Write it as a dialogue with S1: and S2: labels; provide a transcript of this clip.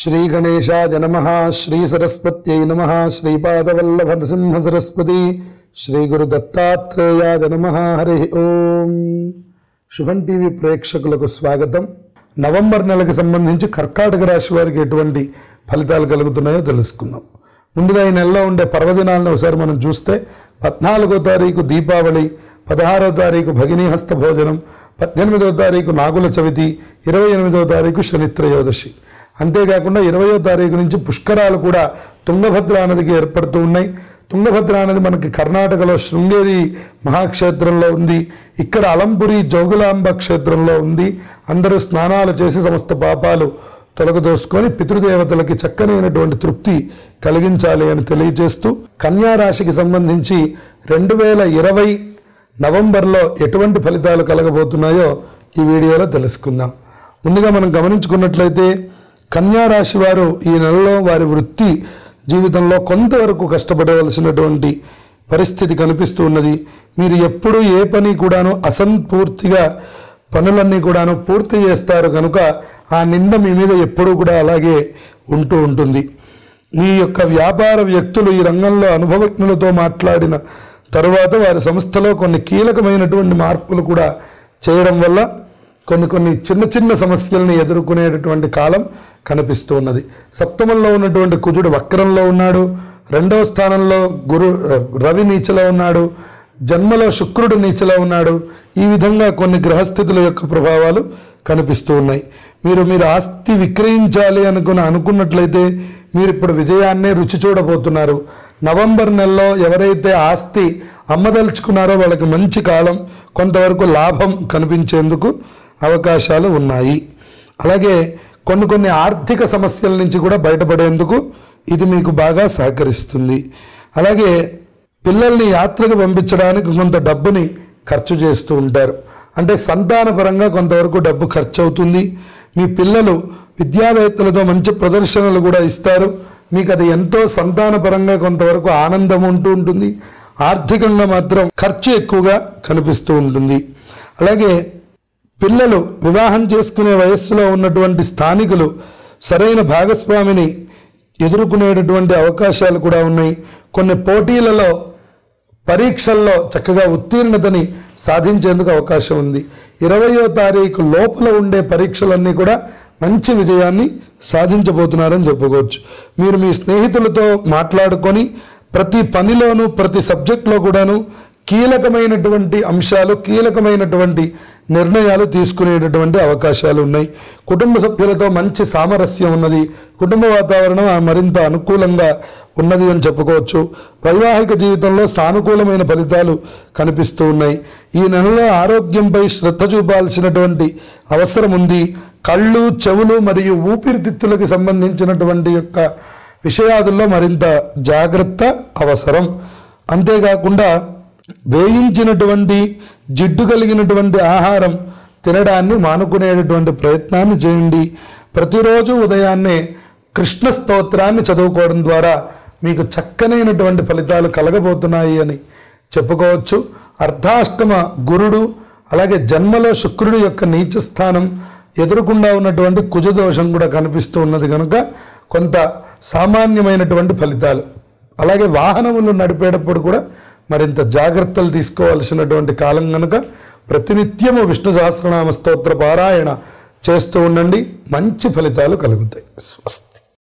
S1: శ్రీ గణేశాయ నమ శ్రీ సరస్వత్యై నమ శ్రీపాదవల్లభ నృసింహ సరస్వతి శ్రీ గురు దత్తాత్రేయాయ నమ హరి ఓం శుభం టీవీ ప్రేక్షకులకు స్వాగతం నవంబర్ నెలకు సంబంధించి కర్కాటక రాశి వారికి ఎటువంటి ఫలితాలు కలుగుతున్నాయో తెలుసుకుందాం ముందుగా ఈ నెలలో ఉండే పర్వదినాలను ఒకసారి మనం చూస్తే పద్నాలుగో తారీఖు దీపావళి పదహారో తారీఖు భగినీహస్త భోజనం పద్దెనిమిదో తారీఖు నాగుల చవితి ఇరవై ఎనిమిదో తారీఖు శనిత్రయోదశి అంతేకాకుండా ఇరవయో తారీఖు నుంచి పుష్కరాలు కూడా తుంగభద్ర నదికి ఏర్పడుతూ ఉన్నాయి తుంగభద్ర నది మనకి కర్ణాటకలో శృంగేరి మహాక్షేత్రంలో ఉంది ఇక్కడ అలంపురి జోగులాంబ క్షేత్రంలో ఉంది అందరూ స్నానాలు చేసి సమస్త పాపాలు తొలగదోసుకొని పితృదేవతలకి చక్కనైనటువంటి తృప్తి కలిగించాలి అని తెలియజేస్తూ కన్యా రాశికి సంబంధించి రెండు వేల ఇరవై నవంబర్లో ఎటువంటి ఫలితాలు కలగబోతున్నాయో ఈ వీడియోలో తెలుసుకుందాం ముందుగా మనం గమనించుకున్నట్లయితే కన్యా రాశి వారు ఈ నెలలో వారి వృత్తి జీవితంలో కొంతవరకు కష్టపడవలసినటువంటి పరిస్థితి కనిపిస్తూ ఉన్నది మీరు ఎప్పుడు ఏ పని కూడాను అసంపూర్తిగా పనులన్నీ కూడాను పూర్తి చేస్తారు కనుక ఆ నింద మీ మీద ఎప్పుడూ కూడా అలాగే ఉంటూ ఉంటుంది మీ యొక్క వ్యాపార వ్యక్తులు ఈ రంగంలో అనుభవజ్ఞులతో మాట్లాడిన తరువాత వారి సంస్థలో కొన్ని కీలకమైనటువంటి మార్పులు కూడా చేయడం వల్ల కొన్ని కొన్ని చిన్న చిన్న సమస్యల్ని ఎదుర్కొనేటటువంటి కాలం కనిపిస్తూ ఉన్నది సప్తమంలో ఉన్నటువంటి కుజుడు వక్రంలో ఉన్నాడు రెండవ స్థానంలో గురు రవి నీచలో ఉన్నాడు జన్మలో శుక్రుడు నీచలో ఉన్నాడు ఈ విధంగా కొన్ని గ్రహస్థితుల యొక్క ప్రభావాలు కనిపిస్తూ ఉన్నాయి మీరు మీరు ఆస్తి విక్రయించాలి అనుకుని అనుకున్నట్లయితే మీరు ఇప్పుడు విజయాన్నే రుచి చూడబోతున్నారు నవంబర్ నెలలో ఎవరైతే ఆస్తి అమ్మదలుచుకున్నారో వాళ్ళకి మంచి కాలం కొంతవరకు లాభం కనిపించేందుకు అవకాశాలు ఉన్నాయి అలాగే కొన్ని కొన్ని ఆర్థిక సమస్యల నుంచి కూడా బయటపడేందుకు ఇది మీకు బాగా సహకరిస్తుంది అలాగే పిల్లల్ని యాత్రకు పంపించడానికి కొంత డబ్బుని ఖర్చు చేస్తూ ఉంటారు అంటే సంతానపరంగా కొంతవరకు డబ్బు ఖర్చు అవుతుంది మీ పిల్లలు విద్యావేత్తలతో మంచి ప్రదర్శనలు కూడా ఇస్తారు మీకు అది ఎంతో సంతానపరంగా కొంతవరకు ఆనందం ఉంటూ ఉంటుంది ఆర్థికంగా మాత్రం ఖర్చు ఎక్కువగా కనిపిస్తూ ఉంటుంది అలాగే పిల్లలు వివాహం చేసుకునే వయస్సులో ఉన్నటువంటి స్థానికులు సరైన భాగస్వామిని ఎదుర్కొనేటటువంటి అవకాశాలు కూడా ఉన్నాయి కొన్ని పోటీలలో పరీక్షల్లో చక్కగా ఉత్తీర్ణతని సాధించేందుకు అవకాశం ఉంది ఇరవయో తారీఖు లోపల ఉండే పరీక్షలన్నీ కూడా మంచి విజయాన్ని సాధించబోతున్నారని చెప్పుకోవచ్చు మీరు మీ స్నేహితులతో మాట్లాడుకొని ప్రతి పనిలోనూ ప్రతి సబ్జెక్ట్లో కూడాను కీలకమైనటువంటి అంశాలు కీలకమైనటువంటి నిర్ణయాలు తీసుకునేటటువంటి అవకాశాలు ఉన్నాయి కుటుంబ సభ్యులతో మంచి సామరస్యం ఉన్నది కుటుంబ వాతావరణం ఆ మరింత అనుకూలంగా ఉన్నది అని చెప్పుకోవచ్చు వైవాహిక జీవితంలో సానుకూలమైన ఫలితాలు కనిపిస్తూ ఉన్నాయి ఈ నెలలో ఆరోగ్యంపై శ్రద్ధ చూపాల్సినటువంటి అవసరం ఉంది కళ్ళు చెవులు మరియు ఊపిరితిత్తులకు సంబంధించినటువంటి యొక్క విషయాదుల్లో మరింత జాగ్రత్త అవసరం అంతేకాకుండా వేయించినటువంటి జిడ్డు కలిగినటువంటి ఆహారం తినడాన్ని మానుకునేటటువంటి ప్రయత్నాన్ని చేయండి ప్రతిరోజు ఉదయాన్నే కృష్ణ స్తోత్రాన్ని చదువుకోవడం ద్వారా మీకు చక్కనైనటువంటి ఫలితాలు కలగబోతున్నాయి అని చెప్పుకోవచ్చు అర్ధాష్టమ గురుడు అలాగే జన్మలో శుక్రుడి యొక్క నీచ స్థానం ఎదురుకుండా ఉన్నటువంటి కుజదోషం కూడా కనిపిస్తూ ఉన్నది కనుక కొంత సామాన్యమైనటువంటి ఫలితాలు అలాగే వాహనములు నడిపేటప్పుడు కూడా మరింత జాగ్రత్తలు తీసుకోవాల్సినటువంటి కాలం కనుక ప్రతినిత్యము విష్ణు సహస్రనామ స్తోత్ర పారాయణ చేస్తూ ఉండండి మంచి ఫలితాలు కలుగుతాయి స్వస్తి